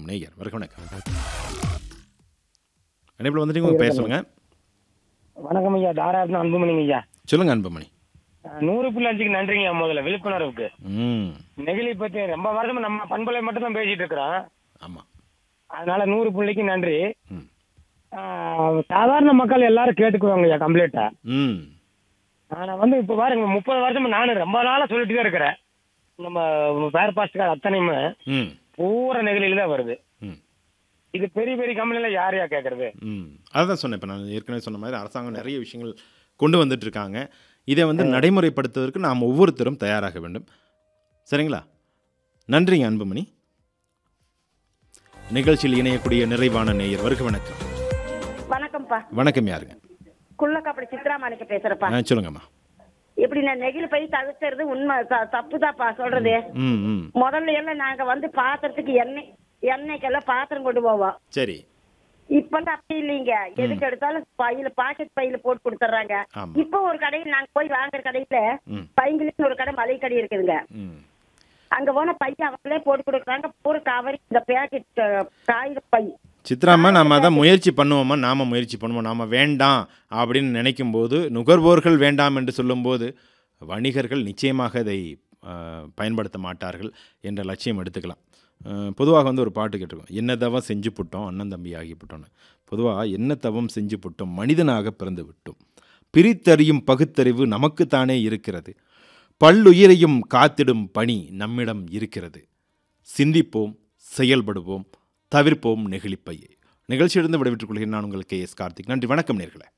நேயர் வருக வணக்கம் இணைப்பில் வந்துட்டீங்க உங்கள் பேர் சொல்லுங்கள் வணக்கம் ஐயா தாராபுரம் அன்புமணிங்க ஐயா சொல்லுங்கள் அன்புமணி அஹ் நூறு புள்ளி அஞ்சுக்கு நன்றிங்க ஐயா முதல்ல விழிப்புணர்வுக்கு ம் நெகிழி பத்தி ரொம்ப வருஷமா நம்ம பண்பலை மட்டும் தான் பேசிட்டு இருக்கிறோம் ஆமாம் அதனால நூறு புள்ளிக்கு நன்றி ம் அஹ் சாதாரண மக்கள் எல்லாரும் கேட்டுக்குவாங்க ஐயா கம்ப்ளீட்டா ம் ஆனா வந்து இப்ப பாருங்க முப்பது வருஷமா நானும் ரொம்ப நாளா சொல்லிட்டு தான் இருக்கிறேன் நம்ம ஃபேர் பாஸ்ட்கார் அத்தனையுமே ம் பூரா நெகிழியில தான் வருது ம் இது பெரிய பெரிய கம்பெனில யாரையா கேக்குறது ம் அதுதான் சொன்னேன் இப்போ நான் ஏற்கனவே சொன்ன மாதிரி அரசாங்கம் நிறைய விஷயங்கள் கொண்டு வந்துட்டு இருக்காங்க இதை வந்து நடைமுறைப்படுத்துவதற்கு நாம் ஒவ்வொருத்தரும் தயாராக வேண்டும் சரிங்களா நன்றிங்க அன்புமணி நிகழ்ச்சியில் இணையக்கூடிய நிறைவான நேயர் வருக வணக்கம் வணக்கம்ப்பா வணக்கம் யாருங்க குள்ளக்காப்படி சித்ராமாணிக்க பேசுறப்பா ஆ சொல்லுங்கம்மா இப்படி நான் நெகிழ் பை தவிர்க்கிறது உண்மை த- தப்புதாப்பா சொல்றது ம் ம் முதல்ல எல்லாம் நாங்க வந்து பாத்திரத்துக்கு எண்ணெய் எண்ணெய்க்கெல்லாம் பாத்திரம் கொண்டு போவோம் சரி இப்ப அப்படி இல்லைங்க எதுக்கு எடுத்தாலும் பையில பாக்கெட் பையில போட்டு கொடுத்துட்றாங்க ஆமா. இப்ப ஒரு கடையில் நாங்க போய் வாங்குற கடையில ம். பைங்கிலின்னு ஒரு கடை மளிகை கடை இருக்குதுங்க ம் அங்க போன பைய அவங்களே போட்டு கொடுக்குறாங்க பூரா கவர் இந்த பேக்கெட் காகித பை சித்ராம்மா நாம் அதான் முயற்சி பண்ணுவோமா நாம் முயற்சி பண்ணுவோம் நாம் வேண்டாம் அப்படின்னு நினைக்கும் போது நுகர்வோர்கள் வேண்டாம் என்று சொல்லும்போது வணிகர்கள் நிச்சயமாக அதை அஹ், பயன்படுத்த மாட்டார்கள் என்ற லட்சியம் எடுத்துக்கலாம் அஹ், பொதுவாக வந்து ஒரு பாட்டு கேட்டிருக்கோம் என்ன தவம் செஞ்சு புட்டோம் அண்ணன் தம்பி ஆகி புட்டோன்னு பொதுவாக என்ன தவம் செஞ்சு புட்டோம் மனிதனாக பிறந்து விட்டோம் பிரித்தறியும் பகுத்தறிவு நமக்குத்தானே இருக்கிறது பல்லுயிரையும் காத்திடும் பணி நம்மிடம் இருக்கிறது சிந்திப்போம் செயல்படுவோம் தவிர்ப்போம் நெகிழிப்பையை நிகழ்ச்சியிலிருந்து விடைபெற்றுக் கொள்கிறேன் நான் உங்கள் கே எஸ் கார்த்திக் நன்றி வணக்கம் நேர்களே